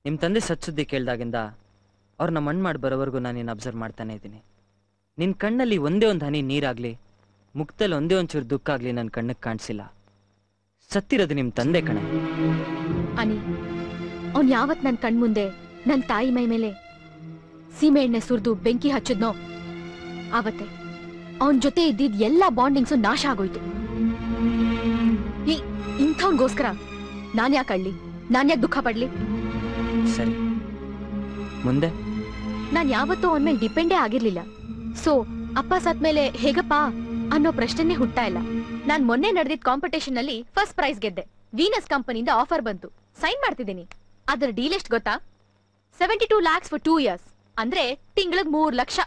ನಿಮ್ಮ ತಂದೆ ಸತ್ಸುದ್ದಿ ಕೇಳ್ದಾಗಿಂದ ಅವ್ರು ನಮ್ಮ ಮಣ್ಣು ಮಾಡಿ ಬರೋವರೆಗೂ ನಾನು ನಿನ್ನ ಅಬ್ಸರ್ವ್ ಮಾಡ್ತಾನೆ ಇದ್ದೀನಿ ನಿನ್ನ ಕಣ್ಣಲ್ಲಿ ಒಂದೇ ಒಂದು ಹನಿ ನೀರಾಗ್ಲಿ ಮುಖದಲ್ಲಿ ಒಂದೇ ಒಂಚೂರು ದುಃಖ ಆಗ್ಲಿ ನನ್ನ ಕಣ್ಣಿಗೆ ಕಾಣಿಸಿಲ್ಲ ಸತ್ತಿರೋದು ನಿಮ್ಮ ತಂದೆ ಕಣೆ ಅನಿ ಅವ್ನ್ ಯಾವತ್ ನನ್ ಕಣ್ಮುಂದೆ ನನ್ ತಾಯಿ ಮೈ ಮೇಲೆ ಸೀಮೆ ಎಣ್ಣೆ ಸುರಿದು ಬೆಂಕಿ ಹಚ್ಚದ್ನೋ ಆವತ್ತೆ ಅವನ್ ಜೊತೆ ಇದ್ದಿದ್ ಎಲ್ಲಾ ಬಾಂಡಿಂಗ್ಸು ನಾಶ ಆಗೋಯ್ತು ಈ ಇಂಥವ್ನ್ಗೋಸ್ಕರ ನಾನ್ ಯಾಕೆ ಅಳ್ಳಿ ನಾನ್ ಯಾಕೆ ದುಃಖ ಪಡ್ಲಿ ಸರಿ ಮುಂದೆ ನಾನ್ ಯಾವತ್ತೂ ಅವನ್ ಮೇಲೆ ಡಿಪೆಂಡೇ ಆಗಿರ್ಲಿಲ್ಲ ಸೊ ಅಪ್ಪ ಸತ್ಮೇಲೆ ಹೇಗಪ್ಪ ಅನ್ನೋ ಪ್ರಶ್ನೆನೇ ಹುಟ್ತಾ ಇಲ್ಲ ನಾನ್ ಮೊನ್ನೆ ನಡೆದಿದ್ ಕಾಂಪಿಟೇಷನ್ ಅಲ್ಲಿ ಫಸ್ಟ್ ಪ್ರೈಸ್ ಗೆದ್ದೆ ವೀನಸ್ ಕಂಪನಿಯಿಂದ ಆಫರ್ ಬಂತು ಸೈನ್ ಮಾಡ್ತಿದ್ದೀನಿ ಅದರ ಡೀಲ್ ಎಷ್ಟ್ ಗೊತ್ತಾ seventy two lakhs for two years ಅಂದ್ರೆ ತಿಂಗಳಿಗೆ ಮೂರ್ ಲಕ್ಷ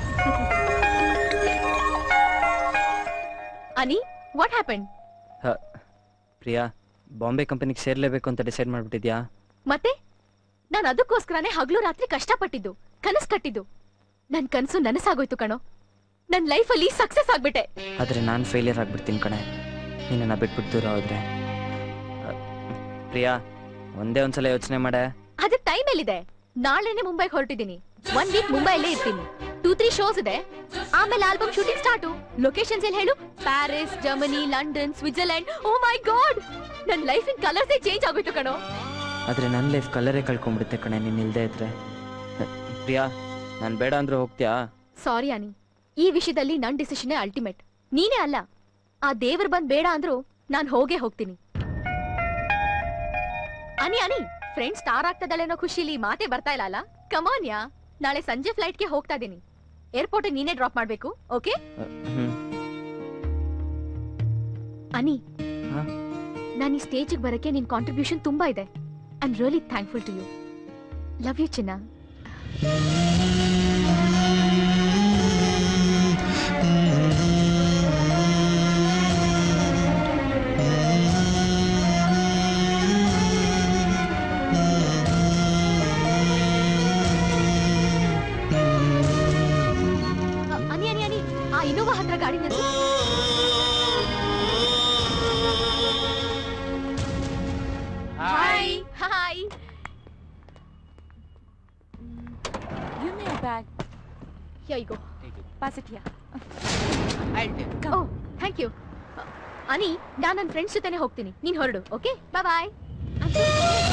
ಅನಿ ವಾಟ್ ಹ್ಯಾಪನ್ ಪ್ರಿಯಾ ಬಾಂಬೆ ಕಂಪನಿಗೆ ಸೇರ್ಲೇಬೇಕು ಅಂತ ಡಿಸೈಡ್ ಮಾಡ್ಬಿಟ್ಟಿದ್ಯಾ ಮತ್ತೆ ನಾನ್ ಅದಕ್ಕೋಸ್ಕರನೇ ಹಗ್ಲು ರಾತ್ರಿ ಕಷ್ಟಪಟ್ಟಿದ್ದು ಕನಸ್ ಕಟ್ಟಿದ್ದು ನನ್ ಕನ್ಸು ನನಸಾಗೋಯ್ತು ಕಣೋ ನನ್ ಲೈಫಲ್ಲಿ ಸಕ್ಸಸ್ ಆಗ್ಬಿಟ್ಟೆ ಆದರೆ ನಾನು ಫೇಲಿಯರ್ ಆಗ್ಬಿಡ್ತೀನಿ ಕಣೆ ನಿನ್ನನ್ನು ಬಿಟ್ಬಿಟ್ಟು ದೂರ ಹೋದ್ರೆ ಅ, ಪ್ರಿಯಾ ಒಂದೇ ಒಂದ್ಸಲ ಯೋಚನೆ ಮಾಡೆ ಅದಕ್ಕೆ ಟೈಮ್ ಎಲ್ಲಿದೆ ನಾಳೆನೆ ಮುಂಬೈಗೆ ಹೊರಟಿದ್ದೀನಿ ಒನ್ ವೀಕ್ ಮುಂಬೈಲೇ ಇರ್ತೀನಿ ಟೂ ತ್ರೀ ಶೋಸ್ ಇದೆ ಆಮೇಲೆ ಆಲ್ಬಮ್ ಶೂಟಿಂಗ್ ಸ್ಟಾರ್ಟು ಲೊಕೇಶನ್ಸ್ ಎಲ್ಲಿ ಹೇಳು Paris Germany London Switzerland oh my god ನನ್ ಲೈಫಿನ ಕಲರ್ಸೇ ಚೇಂಜ್ ಆಗೋಯ್ತು ಕಣೋ ಆದರೆ ನನ್ನ ಲೈಫ್ ಕಲರೇ ಕಳ್ಕೊಂಡ್ಬಿಡುತ್ತೆ ಕಣೆ ನೀನು ಇಲ್ಲದೆ ಇದ್ರೆ ಅ, ಪ್ರಿಯಾ ನಾನು ಬೇಡ ಅಂದ್ರೂ ಹೋಗ್ತೀಯಾ ಸಾರಿ ಅನಿ ಈ ವಿಷಯದಲ್ಲಿ ನನ್ ಡಿಸಿಷನ್ ಅಲ್ಟಿಮೇಟ್ ನೀನೇ ಅಲ್ಲ ಆ ದೇವ್ರು ಬಂದ್ ಬೇಡ ಅಂದ್ರು ನಾನ್ ಹೋಗೇ ಹೋಗ್ತೀನಿ ಅನಿ ಅನಿ ಫ್ರೆಂಡ್ ಸ್ಟಾರ್ ಆಗ್ತದಳೆ ಅನ್ನೋ ಖುಷಿಲಿ ಮಾತೇ ಬರ್ತಾ ಇಲ್ಲ ಅಲ್ಲ ಕಮಾನ್ಯಾ ನಾಳೆ ಸಂಜೆ ಫ್ಲೈಟ್ಗೆ ಹೋಗ್ತಾ ಇದೀನಿ ಏರ್ಪೋರ್ಟ್ ನೀನೇ ಡ್ರಾಪ್ ಮಾಡ್ಬೇಕು ಓಕೆ ಅ, ಹ್ಮ್ ಅನಿ ಹಾ? ನಾನು ಈ ಸ್ಟೇಜಿಗೆ ಬರಕ್ಕೆ ನಿನ್ ಕಾಂಟ್ರಿಬ್ಯೂಷನ್ ತುಂಬಾ ಇದೆ I am really thankful to you love you ಚಿನ್ನ ಅ- ಅನಿ ಅನಿ ಅನಿ ಆ ಇನೋವಾ ಹತ್ರ ಗಾಡಿ ನಿಲ್ಸು hi hi Give me a bag. Here you go. Pass it here. Oh thank you Ani ನಾನು ನನ್ನ ಫ್ರೆಂಡ್ಸ್ ಜೊತೆನೆ ಹೋಗ್ತೀನಿ ನೀನ್ ಹೊರಡು ಓಕೆ ಬಾಯ್ ಬಾಯ್